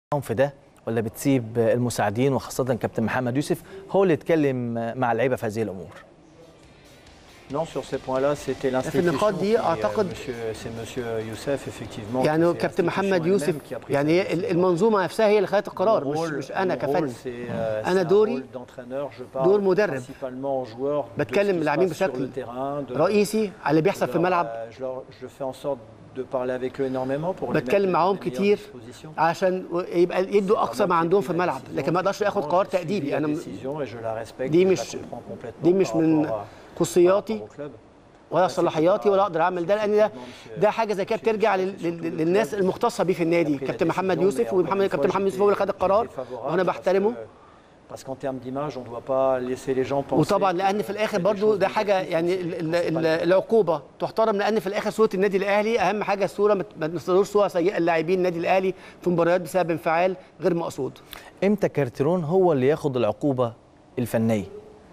معاهم في ده ولا بتسيب المساعدين وخاصه كابتن محمد يوسف هو اللي يتكلم مع اللعيبه في هذه الامور Non, sur ces points-là, c'était l'institution. النقاط دي qui, euh, أعتقد- monsieur- C'est monsieur Youssef, effectivement. يعني qui- c'est كابتن l'institution محمد elle-même يوسف qui a pris يعني cette هي ال- décision. المنظومه نفسها هي اللي خدت القرار Mon مش rôle- مش انا mon rôle, كفني c'est, euh, أنا c'est un دوري rôle d'entraîneur. Je parle دور مدرب. principalement aux joueurs de ce بتكلم qui se اللاعبين passe sur بشكل le terrain, de- رئيسي على اللي بيحصل de في leur- الملعب euh, je leur- je fais en sorte de parler avec eux énormément pour les بتكلم mettre معاهم dans les meilleures كتير dispositions. عشان يبقى يدوا اقصى ما عندهم في الملعب لكن ما اقدرش اخد قرار تاديبي انا م- دي دي مش- دي مش من خصوصياتي ولا صلاحياتي ولا اقدر اعمل ده لان ده ده حاجه زي كده بترجع لل- لل- للناس المختصه بيه في النادي كابتن محمد يوسف ومحمد كابتن محمد يوسف هو اللي خد القرار وانا بحترمه وطبعا لان في الاخر برضو ده حاجه يعني ال- ال- ال- العقوبه تحترم لان في الاخر صوره النادي الاهلي اهم حاجه الصوره ما ت- ما تصدرش صوره سيئه للاعبين النادي الاهلي في مباريات بسبب انفعال غير مقصود امتى كارتيرون هو اللي ياخد العقوبه الفنيه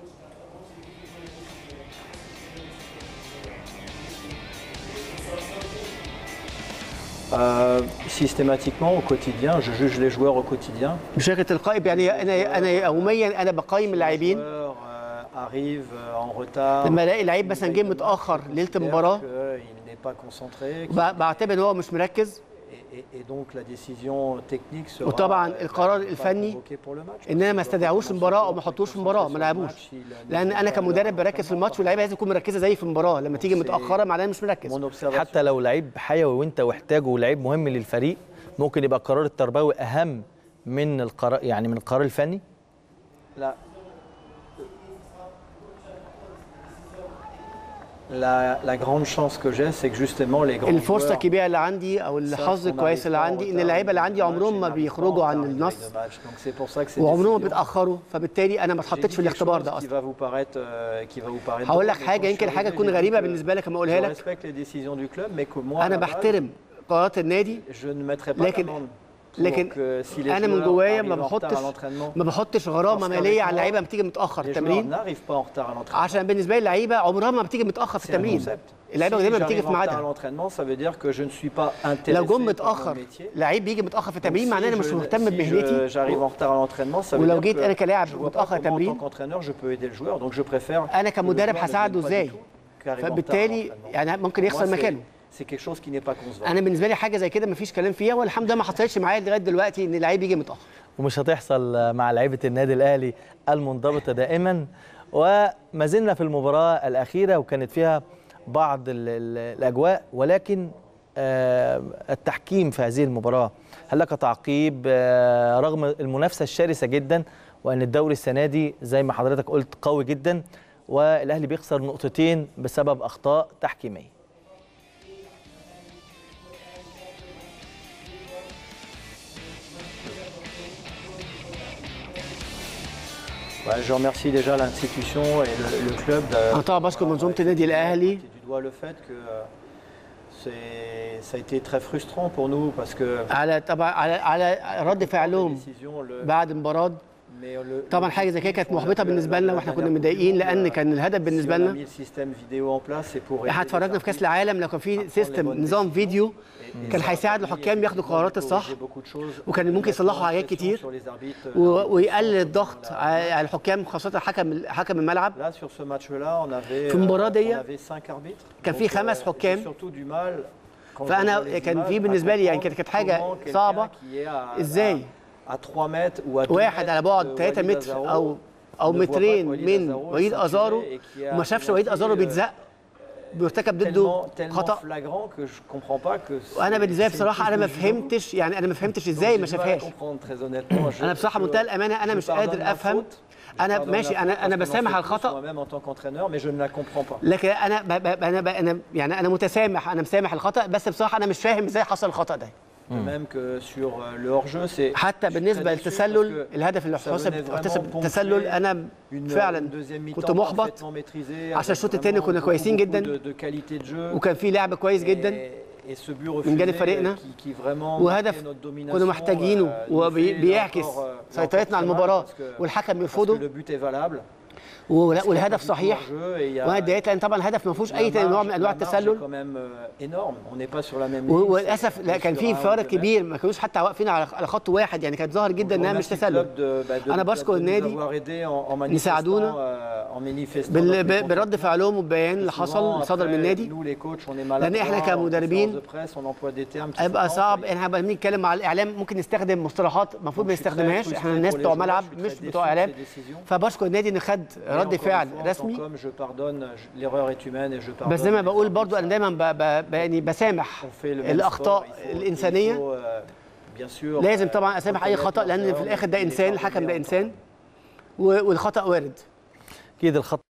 systématiquement au quotidien, je juge les joueurs au quotidien. بشكل تلقائي يعني انا انا يوميا انا بقيم Les اللاعبين joueurs, euh, arrivent euh, en retard. لما الاقي لعيب مثلا جه متاخر ليله المباراه Il n'est pas concentré. ب- بعتبر ان هو مش مركز Et, et- et donc la décision technique sera وطبعاً euh, القرار pas الفني convoqué pour le match. ان انا ما استدعوش المباراه او ما احطوش في المباراه ما لعبوش لان انا كمدرب بركز في الماتش واللعيبه لازم تكون مركزه زي في المباراه لما تيجي متاخره معناها مش مركز Mon observation, حتى لو لعيب حيوي وانت محتاجه ولعيب مهم للفريق ممكن يبقى القرار التربوي اهم من القرار يعني من القرار الفني la, la, la grande chance que j'ai, c'est que justement les grands الفرصه joueurs الكبيره اللي عندي او الحظ الكويس اللي عندي ان اللعيبه اللي عندي عمرهم ما بيخرجوا عن النص وعمرهم ما بيتاخروا فبالتالي انا ما اتحطيتش في الاختبار ده اصلا هقول لك حاجه يمكن حاجه تكون غريبه بالنسبه لك لما اقولها لك انا بحترم قرارات النادي لكن لكن انا من جوايا ما بحطش ما بحطش غرامه ماليه على اللعيبه لما تيجي متاخر في التمرين عشان بالنسبه لي اللعيبه عمرها ما بتيجي متاخر في التمرين اللعيبه دايما بتيجي في ميعادها لو جم متاخر لعيب بيجي متاخر في التمرين معناه انا مش مهتم بمهنتي ولو جيت انا كلاعب متاخر تمرين انا كمدرب هساعده ازاي فبالتالي يعني ممكن يخسر مكانه انا بالنسبه لي حاجه زي كده مفيش كلام فيها والحمد لله ما حصلتش معايا لغايه دلوقتي ان لعيب يجي متاخر ومش هتحصل مع لعيبه النادي الاهلي المنضبطه دائما وما زلنا في المباراه الاخيره وكانت فيها بعض ال ال الاجواء ولكن آه التحكيم في هذه المباراه هل لك تعقيب آه رغم المنافسه الشرسه جدا وان الدوري السنه دي زي ما حضرتك قلت قوي جدا والاهلي بيخسر نقطتين بسبب اخطاء تحكيميه Ouais, je remercie déjà l'institution et le, le club de, انا طبعا بشكر منظومه النادي الاهلي du doigt le fait que euh, c'est- ça a été très frustrant pour nous parce que على طبعا على على رد فعلهم décision, le- بعد المباراه mais le- طبعا حاجه زي كده كانت محبطه بالنسبه لنا واحنا كنا متضايقين لان كان الهدف بالنسبه si on a لنا mis le système vidéo en place, c'est pour احنا aider اتفرجنا les في كاس arbitres العالم لو كان في سيستم نظام فيديو et- كان et ça هيساعد a permis الحكام ياخدوا القرارات الصح corriger beaucoup de choses, وكان ممكن mettre يصلحوا moins حاجات de pression كتير sur les arbitres, و- euh, ويقلل الضغط على الحكام خاصه حكم حكم الملعب Là, sur ce match-là, on avait, في المباراة euh, دي on avait cinq arbitres. كان في Donc, خمس euh, حكام. j'ai surtout du mal quand je فأنا vois les كان images في à بالنسبة لي يعني comprendre كانت- كانت حاجة comment quelqu'un صعبة. qui est à- إزاي؟ à- à 3 mètres ou à 2 واحد على mètres بعد de 3 Walid متر Azaro او او ne voit pas مترين que Walid من Azaro وليد est ازارو sanctionné et qui a وما شافش وليد commis, ازارو euh, بيتزق بيرتكب ضده tellement, tellement خطا flagrant que je comprends pas que وانا c'est- بالنسبه لي c'est une بصراحه prise انا ما de judo. فهمتش يعني انا ما فهمتش Donc, ازاي j'ai ما du mal à شافهاش comprendre, très honnêtement. Je- انا بصراحه je- منتهى الامانه انا je مش pardonne قادر la افهم faute, je انا pardonne ماشي la انا faute انا parce qu'on en بسامح fait على tous الخطا moi-même en tant qu'entraîneur, mais je ne la comprends pas. لكن انا ب ب انا ب انا يعني انا متسامح انا مسامح الخطا بس بصراحه انا مش فاهم ازاي حصل الخطا ده De même que sur euh, le hors-jeu, c'est. حتى je suis بالنسبه très déçu للتسلل parce que الهدف اللي ça حسب venait vraiment احتسب ponctuer تسلل انا une- فعلا une deuxième كنت mi-temps محبط parfaitement maîtrisée, عشان avec الشوط التاني vraiment كنا beaucoup, كويسين beaucoup جدا de- de qualité de jeu. وكان في لعب كويس جدا Et- et ce but من جانب refusé, فريقنا. qui- qui vraiment وهدف marquait notre domination, كنا محتاجينه euh, il fait وبيعكس encore, euh, سيطرتنا encore على très mal المباراه parce que- والحكم parce que يرفضه le but est valable. والهدف صحيح وانا اتضايقت لان طبعا الهدف ما فيهوش اي نوع من انواع التسلل وللاسف لا كان في فارق كبير ما كانوش حتى واقفين على خط واحد يعني كانت ظاهر جدا انها مش تسلل انا بشكر النادي يساعدونا برد فعلهم والبيان اللي حصل صدر من النادي لان احنا كمدربين هيبقى صعب احنا هنبقى بنتكلم مع الاعلام ممكن نستخدم مصطلحات المفروض ما نستخدمهاش احنا الناس بتوع ملعب مش بتوع اعلام فبشكر النادي ان خد رد فعل رسمي بس زي ما بقول برضو انا دايما ب ب يعني بسامح الاخطاء الانسانيه لازم طبعا اسامح اي خطا لان في الاخر ده انسان الحكم ده انسان والخطا وارد اكيد الخطا